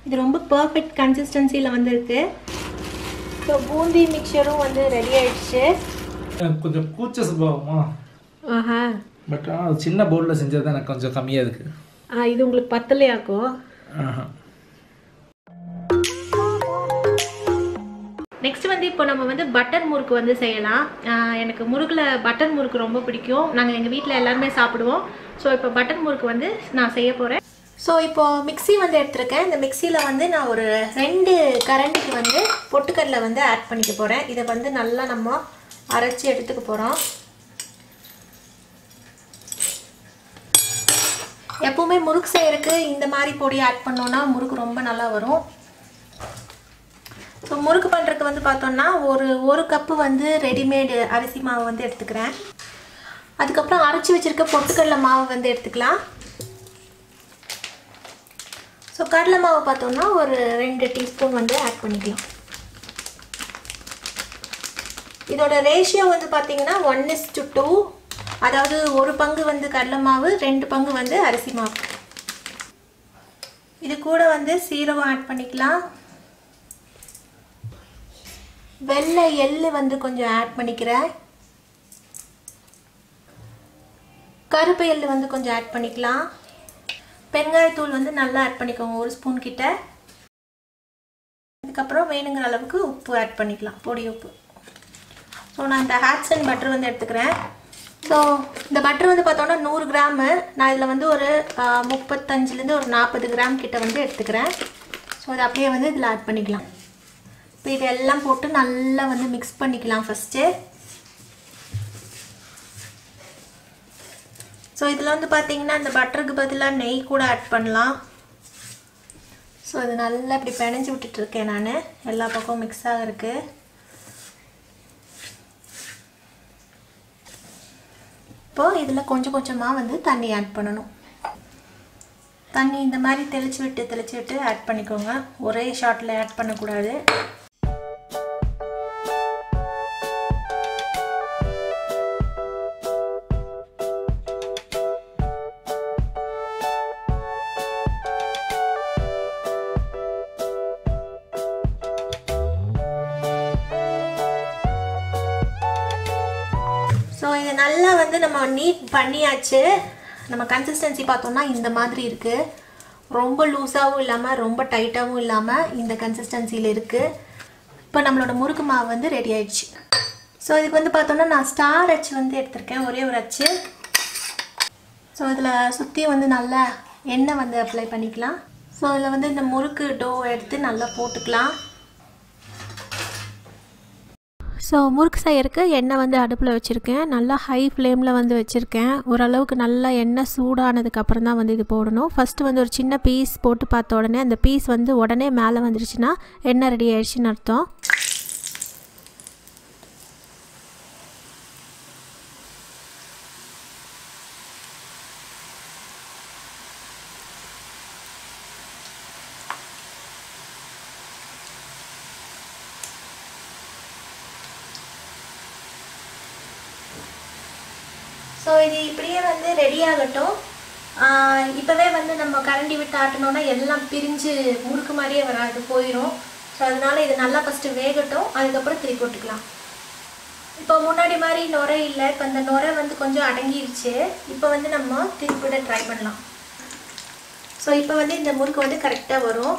இது ரொம்ப பர்ஃபெக்ட் கன்சிஸ்டன்சியில் வந்திருக்கு ஸோ பூந்தி மிக்சரும் வந்து ரெடி ஆயிடுச்சு எனக்கு கொஞ்சம் கூச்ச சுபாவமா ஆஹா பட் ஆனால் சின்ன பவுலில் செஞ்சது தான் எனக்கு கொஞ்சம் கம்மியாக இருக்குது ஆ இது உங்களுக்கு பத்தலையாக்கும் ஆஹா நெக்ஸ்ட் வந்து இப்போ நம்ம வந்து பட்டர் முறுக்கு வந்து செய்யலாம் ஆஹ் எனக்கு முறுக்கில் பட்டர் முறுக்கு ரொம்ப பிடிக்கும் நாங்கள் எங்கள் வீட்டில் எல்லாருமே சாப்பிடுவோம் ஸோ இப்போ பட்டர் முறுக்கு வந்து நான் செய்ய போகிறேன் ஸோ இப்போ மிக்ஸி வந்து எடுத்திருக்கேன் இந்த மிக்சியில் வந்து நான் ஒரு ரெண்டு கரண்டிக்கு வந்து பொட்டுக்கடலை வந்து ஆட் பண்ணிக்க போகிறேன் இதை வந்து நல்லா நம்ம அரைச்சி எடுத்துக்க போகிறோம் எப்பவுமே முறுக்கு செய்யறதுக்கு இந்த மாதிரி பொடி ஆட் பண்ணோன்னா முறுக்கு ரொம்ப நல்லா வரும் ஸோ முறுக்கு பண்ணுறதுக்கு வந்து பார்த்தோம்னா ஒரு ஒரு கப்பு வந்து ரெடிமேடு அரிசி மாவு வந்து எடுத்துக்கிறேன் அதுக்கப்புறம் அரைச்சி வச்சுருக்க பொட்டுக்கடலை மாவு வந்து எடுத்துக்கலாம் ஸோ கடலை மாவு பார்த்தோம்னா ஒரு ரெண்டு டீஸ்பூன் வந்து ஆட் பண்ணிக்கலாம் இதோட ரேஷியோ வந்து பார்த்தீங்கன்னா ஒன் இஸ் டு டூ அதாவது ஒரு பங்கு வந்து கடலை மாவு ரெண்டு பங்கு வந்து அரிசி மாவு இது கூட வந்து சீரகம் ஆட் பண்ணிக்கலாம் வெள்ளை எள்ளு வந்து கொஞ்சம் ஆட் பண்ணிக்கிறேன் கருப்பு எள்ளு வந்து கொஞ்சம் ஆட் பண்ணிக்கலாம் பெருங்காயத்தூள் வந்து நல்லா ஆட் பண்ணிக்கோங்க ஒரு ஸ்பூன் கிட்ட அதுக்கப்புறம் வேணுங்கிற அளவுக்கு உப்பு ஆட் பண்ணிக்கலாம் பொடி உப்பு ஸோ நான் இந்த ஹேட்ஸ் அண்ட் பட்டர் வந்து எடுத்துக்கிறேன் ஸோ இந்த பட்டர் வந்து பார்த்தோன்னா நூறு கிராமு நான் இதில் வந்து ஒரு ஆஹ், முப்பத்தஞ்சுலேருந்து ஒரு நாற்பது கிராம் கிட்ட வந்து எடுத்துக்கிறேன் ஸோ அதை அப்படியே வந்து இதில் ஆட் பண்ணிக்கலாம் இப்போ இதெல்லாம் போட்டு நல்லா வந்து மிக்ஸ் பண்ணிக்கலாம் ஃபஸ்ட்டு ஸோ இதில் வந்து பார்த்தீங்கன்னா இந்த பட்டருக்கு பதிலாக நெய் கூட ஆட் பண்ணலாம் ஸோ இது நல்லா இப்படி பிணைஞ்சு விட்டுட்டு இருக்கேன் நான் எல்லா பக்கமும் மிக்ஸ் ஆகிருக்கு இப்போது இதில் கொஞ்சம் கொஞ்சமாக வந்து தண்ணி ஆட் பண்ணணும் தண்ணி இந்த மாதிரி தெளிச்சு விட்டு தெளிச்சு விட்டு ஆட் பண்ணிக்கோங்க ஒரே ஷாட்டில் ஆட் பண்ணக்கூடாது ஸோ இது நல்லா வந்து நம்ம நீட் பண்ணியாச்சு நம்ம கன்சிஸ்டன்சி பார்த்தோம்னா இந்த மாதிரி இருக்குது ரொம்ப லூஸாகவும் இல்லாமல் ரொம்ப டைட்டாகவும் இல்லாமல் இந்த கன்சிஸ்டன்சியில் இருக்குது இப்போ நம்மளோட முறுக்கு மாவு வந்து ரெடி ஆயிடுச்சு ஸோ இதுக்கு வந்து பார்த்தோம்னா நான் ஸ்டார் அச்சு வந்து எடுத்திருக்கேன் ஒரே ஒரு அச்சு ஸோ இதில் சுற்றி வந்து நல்லா எண்ணெய் வந்து அப்ளை பண்ணிக்கலாம் ஸோ இதில் வந்து இந்த முறுக்கு டோ எடுத்து நல்லா போட்டுக்கலாம் ஸோ முறுக்கு செய்யறதுக்கு எண்ணெய் வந்து அடுப்பில் வச்சுருக்கேன் நல்லா ஹை ஃப்ளேமில் வந்து வச்சுருக்கேன் ஓரளவுக்கு நல்லா எண்ணெய் சூடானதுக்கப்புறம் தான் வந்து இது போடணும் ஃபஸ்ட்டு வந்து ஒரு சின்ன பீஸ் போட்டு பார்த்த உடனே அந்த பீஸ் வந்து உடனே மேலே வந்துருச்சுன்னா எண்ணெய் ரெடி ஆயிடுச்சுன்னு அர்த்தம் ஸோ இது இப்படியே வந்து ரெடி ஆகட்டும் ஆஹ் இப்போவே வந்து நம்ம கரண்டி விட்டு ஆட்டணும்னா எல்லாம் பிரிஞ்சு முறுக்கு மாதிரியே வராது போயிடும் ஸோ அதனால இது நல்லா ஃபஸ்ட்டு வேகட்டும் அதுக்கப்புறம் திருப்பி போட்டுக்கலாம் இப்போ முன்னாடி மாதிரி நுரை இல்லை இப்போ இந்த நுரை வந்து கொஞ்சம் அடங்கிருச்சு இப்போ வந்து நம்ம திருப்பி விட ட்ரை பண்ணலாம் ஸோ இப்போ வந்து இந்த முறுக்கு வந்து கரெக்டாக வரும்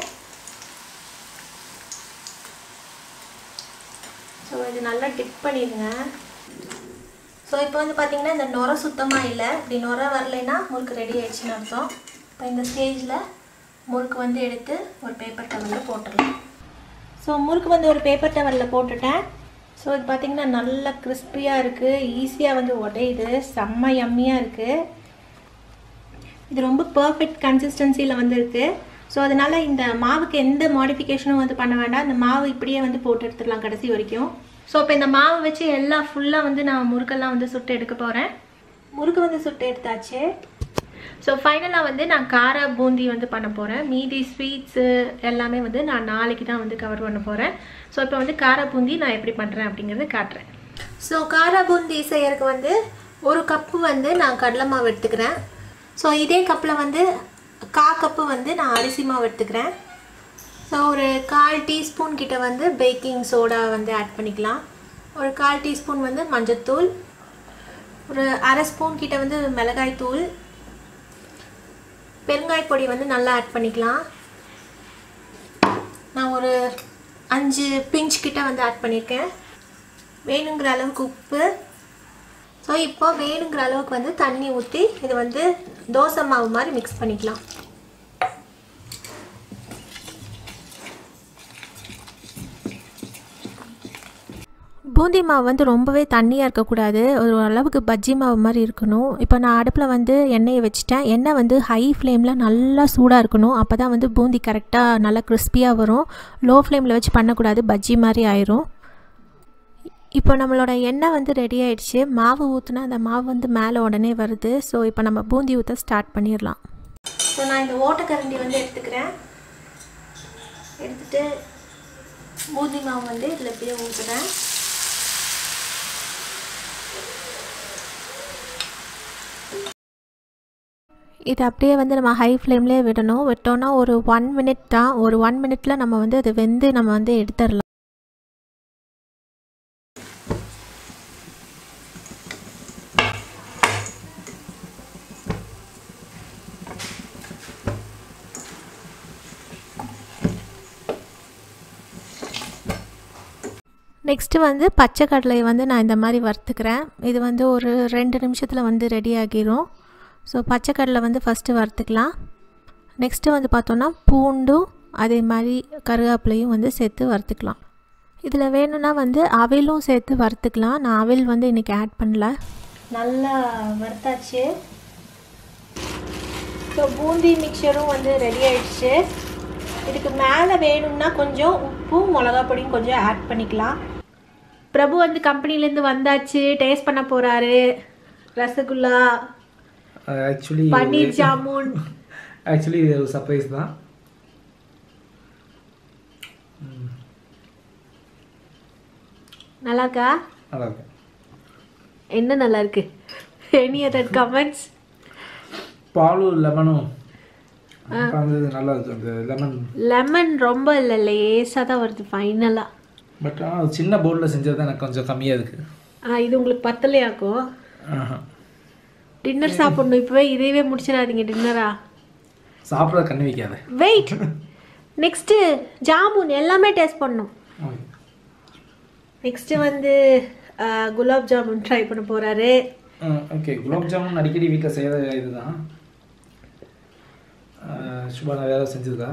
ஸோ இது நல்லா டிப் பண்ணிடுங்க ஸோ இப்போ வந்து பார்த்தீங்கன்னா இந்த நுரை சுத்தமாக இல்லை இப்படி நுரை வரலைன்னா முறுக்கு ரெடி ஆயிடுச்சுன்னு அர்த்தம் இப்போ இந்த ஸ்டேஜில் முறுக்கு வந்து எடுத்து ஒரு பேப்பர் டவலில் போட்டுடலாம் ஸோ முறுக்கு வந்து ஒரு பேப்பர் டவலில் போட்டுட்டேன் ஸோ இது பார்த்தீங்கன்னா நல்லா கிறிஸ்பியாக இருக்குது ஈஸியாக வந்து உடையுது செம்ம யம்மியாக இருக்குது இது ரொம்ப பர்ஃபெக்ட் கன்சிஸ்டன்சியில் வந்திருக்கு ஸோ அதனால் இந்த மாவுக்கு எந்த மாடிஃபிகேஷனும் வந்து பண்ண வேண்டாம் இந்த மாவு இப்படியே வந்து போட்டு எடுத்துடலாம் கடைசி வரைக்கும் ஸோ இப்போ இந்த மாவு வச்சு எல்லாம் ஃபுல்லாக வந்து நான் முறுக்கெல்லாம் வந்து சுட்டு எடுக்க போகிறேன் முறுக்கு வந்து சுட்டு எடுத்தாச்சு ஸோ ஃபைனலாக வந்து நான் கார பூந்தி வந்து பண்ண போகிறேன் மீதி ஸ்வீட்ஸு எல்லாமே வந்து நான் நாளைக்கு தான் வந்து கவர் பண்ண போகிறேன் ஸோ இப்போ வந்து கார பூந்தி நான் எப்படி பண்ணுறேன் அப்படிங்கிறத காட்டுறேன் ஸோ கார பூந்தி செய்யறதுக்கு வந்து ஒரு கப்பு வந்து நான் கடலை மாவு எடுத்துக்கிறேன் ஸோ இதே கப்பில் வந்து கா கப்பு வந்து நான் அரிசி மாவு எடுத்துக்கிறேன் ஸோ ஒரு கால் டீஸ்பூன் கிட்ட வந்து பேக்கிங் சோடா வந்து ஆட் பண்ணிக்கலாம் ஒரு கால் டீஸ்பூன் வந்து மஞ்சத்தூள் ஒரு அரை ஸ்பூன் கிட்ட வந்து மிளகாய் தூள் பெருங்காய பொடி வந்து நல்லா ஆட் பண்ணிக்கலாம் நான் ஒரு அஞ்சு பிஞ்ச் கிட்ட வந்து ஆட் பண்ணியிருக்கேன் வேணுங்கிற அளவுக்கு உப்பு ஸோ இப்போ வேணுங்கிற அளவுக்கு வந்து தண்ணி ஊற்றி இது வந்து தோசை மாவு மாதிரி மிக்ஸ் பண்ணிக்கலாம் பூந்தி மாவு வந்து ரொம்பவே தண்ணியாக இருக்கக்கூடாது ஒரு அளவுக்கு பஜ்ஜி மாவு மாதிரி இருக்கணும் இப்போ நான் அடுப்பில் வந்து எண்ணெயை வச்சுட்டேன் எண்ணெய் வந்து ஹை ஃப்ளேமில் நல்லா சூடாக இருக்கணும் அப்போ தான் வந்து பூந்தி கரெக்டாக நல்லா கிறிஸ்பியாக வரும் லோ ஃப்ளேமில் வச்சு பண்ணக்கூடாது பஜ்ஜி மாதிரி ஆயிரும் இப்போ நம்மளோட எண்ணெய் வந்து ரெடி ஆயிடுச்சு மாவு ஊற்றுனா அந்த மாவு வந்து மேலே உடனே வருது ஸோ இப்போ நம்ம பூந்தி ஊற்ற ஸ்டார்ட் பண்ணிடலாம் ஸோ நான் இந்த ஓட்டக்கரண்டி வந்து எடுத்துக்கிறேன் எடுத்துகிட்டு பூந்தி மாவு வந்து இதில் இப்படியே ஊற்றுறேன் இது அப்படியே வந்து நம்ம ஹை ஃப்ளேம்லேயே விடணும் விட்டோன்னா ஒரு ஒன் மினிட் தான் ஒரு ஒன் மினிட்ல நம்ம வந்து அது வெந்து நம்ம வந்து எடுத்துடலாம் நெக்ஸ்ட்டு வந்து பச்சை கடலையை வந்து நான் இந்த மாதிரி வறுத்துக்கிறேன் இது வந்து ஒரு ரெண்டு நிமிஷத்தில் வந்து ரெடி ஆகிரும் ஸோ பச்சை கடலை வந்து ஃபஸ்ட்டு வறுத்துக்கலாம் நெக்ஸ்ட்டு வந்து பார்த்தோன்னா பூண்டும் அதே மாதிரி கருவேப்பிலையும் வந்து சேர்த்து வறுத்துக்கலாம் இதில் வேணும்னா வந்து அவிலும் சேர்த்து வறுத்துக்கலாம் நான் அவில் வந்து இன்றைக்கி ஆட் பண்ணல நல்லா வறுத்தாச்சு ஸோ பூந்தி மிக்சரும் வந்து ரெடி ஆயிடுச்சு இதுக்கு மேலே வேணும்னா கொஞ்சம் உப்பும் மிளகா பொடியும் கொஞ்சம் ஆட் பண்ணிக்கலாம் பிரபு வந்து கம்பெனிலேருந்து வந்தாச்சு டேஸ்ட் பண்ண போகிறாரு ரசகுல்லா ஆக்சுவலி பன்னீர் ஜாமுன் ஆக்சுவலி இது ஒரு சர்ப்ரைஸ் தான் நல்லா இருக்கா நல்லா இருக்கு என்ன நல்லா இருக்கு எனி அதர் கமெண்ட்ஸ் பாலும் லெமனும் கலந்தது நல்லா இருக்கு அந்த லெமன் லெமன் ரொம்ப இல்லை லேசாக தான் வருது ஃபைனலாக பட் ஆனால் சின்ன பவுலில் செஞ்சது தான் எனக்கு கொஞ்சம் கம்மியாக இருக்குது இது உங்களுக்கு பத்தலையாக்கும் ஆஹா டின்னர் சாப்பிடணும் இப்போவே இதையவே முடிச்சிடாதீங்க டின்னரா சாப்பிட்ற கண்ணு வைக்காத வெயிட் நெக்ஸ்ட்டு ஜாமுன் எல்லாமே டேஸ்ட் பண்ணணும் நெக்ஸ்ட்டு வந்து அஹ், குலாப் ஜாமுன் ட்ரை பண்ண போகிறாரு ஓகே குலாப் ஜாமுன் அடிக்கடி வீட்டில் செய்கிற இதுதான் ஆஹ் சுபா நான் வேறு செஞ்சதா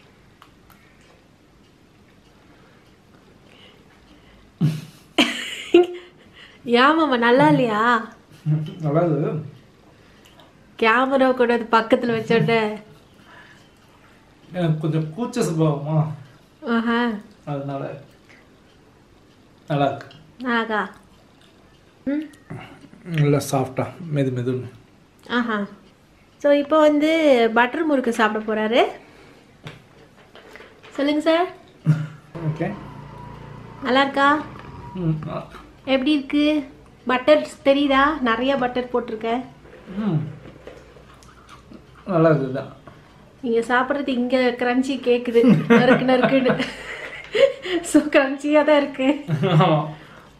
ஏமாம்மா நல்லா இல்லையா நல்லா இருக்குது கேமரா கூட அது பக்கத்தில் வச்சோட எனக்கு கொஞ்சம் கூச்ச சுபாவமா ஆஹா அதனால நல்லா இருக்கு நல்லாக்கா ம் நல்லா சாஃப்டாக மெது மெதுன்னு ஆஹா ஸோ இப்போ வந்து பட்டர் முறுக்கு சாப்பிட போகிறாரு சொல்லுங்க சார் ஓகே நல்லா இருக்கா ம் எப்படி இருக்கு பட்டர் தெரியுதா நிறைய பட்டர் போட்டிருக்கேன் ம் நல்லா இருக்குது தான் நீங்கள் சாப்பிட்றது இங்கே கிரன்ச்சி கேட்குது நறுக்கு நறுக்குன்னு ஸோ கிரன்ச்சியாக தான் இருக்கு ஆமாம்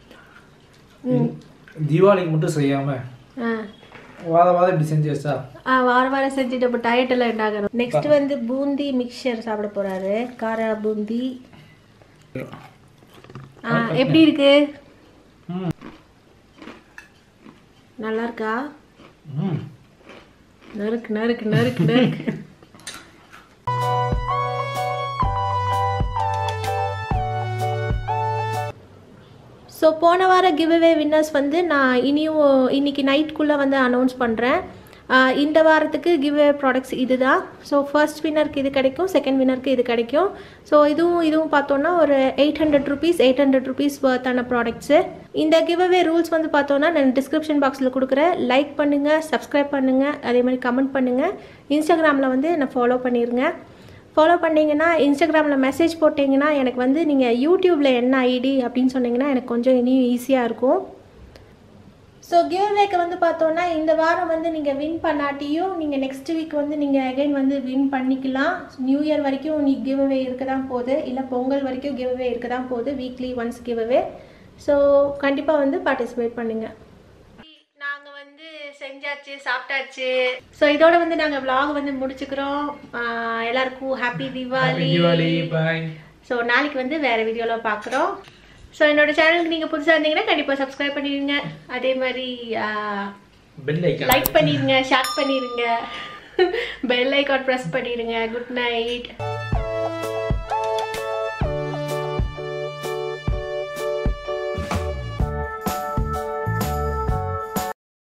தீபாவளிக்கு மட்டும் செய்யாமல் ஆ வாத வாதம் இப்படி செஞ்சு வச்சா ஆ வாரம் வாரம் செஞ்சுட்டு இப்போ டயட் எல்லாம் என்னாகணும் நெக்ஸ்ட் வந்து பூந்தி மிக்சர் சாப்பிட போறாரு காரா பூந்தி ஆ எப்படி இருக்கு ம் நல்லா இருக்கா ம் நறுக்கு நறுக்கு நறுக்கு நறுக்கு ஸோ போன வார கிவ்அவே வின்னர்ஸ் வந்து நான் இனியும் இன்னைக்கு நைட்குள்ளே வந்து அனௌன்ஸ் பண்ணுறேன் இந்த வாரத்துக்கு கிவ்அவே ப்ராடக்ட்ஸ் இதுதான் ஸோ ஃபர்ஸ்ட் வின்னருக்கு இது கிடைக்கும் செகண்ட் வின்னருக்கு இது கிடைக்கும் ஸோ இதுவும் இதுவும் பார்த்தோன்னா ஒரு eight hundred rupees eight hundred rupees வர்த்தான ப்ராடக்ட்ஸு இந்த கிவ்அவே ரூல்ஸ் வந்து பார்த்தோன்னா நான் டிஸ்கிரிப்ஷன் பாக்ஸில் கொடுக்குறேன் லைக் பண்ணுங்கள் சப்ஸ்கிரைப் பண்ணுங்கள் அதே மாதிரி கமெண்ட் பண்ணுங்கள் இன்ஸ்டாகிராமில் வந்து என்னை ஃபாலோ பண்ணிடுங்க ஃபாலோ பண்ணிங்கன்னா இன்ஸ்டாகிராமில் மெசேஜ் போட்டிங்கன்னா எனக்கு வந்து நீங்கள் யூடியூப்பில் என்ன ஐடி அப்படின்னு சொன்னீங்கன்னா எனக்கு கொஞ்சம் இனியும் ஈஸியாக இருக்கும் ஸோ கிவ்அவேக்கு வந்து பார்த்தோன்னா இந்த வாரம் வந்து நீங்கள் வின் பண்ணாட்டியும் நீங்கள் நெக்ஸ்ட் வீக் வந்து நீங்கள் அகைன் வந்து வின் பண்ணிக்கலாம் நியூ இயர் வரைக்கும் நீ கிவ்அவே இருக்க தான் போகுது இல்லை பொங்கல் வரைக்கும் கிவ்அவே இருக்க தான் போகுது வீக்லி ஒன்ஸ் கிவ்அவே ஸோ கண்டிப்பாக வந்து பார்ட்டிசிபேட் பண்ணுங்கள் நாங்கள் வந்து செஞ்சாச்சு சாப்பிட்டாச்சு ஸோ இதோட வந்து நாங்கள் vlog வந்து முடிச்சுக்கிறோம் ஆஹ் எல்லாருக்கும் happy Deepavali Deepavali bye so நாளைக்கு வந்து வேற வீடியோவில் பார்க்குறோம் ஸோ என்னோட சேனலுக்கு நீங்கள் புதுசாக இருந்தீங்கன்னா கண்டிப்பாக சப்ஸ்கிரைப் பண்ணிடுங்க அதே மாதிரி பெல் ஐக்கான் லைக் பண்ணிடுங்க ஷேர் பண்ணிடுங்க பெல் ஐக்கான் ப்ரெஸ் பண்ணிடுங்க குட் நைட்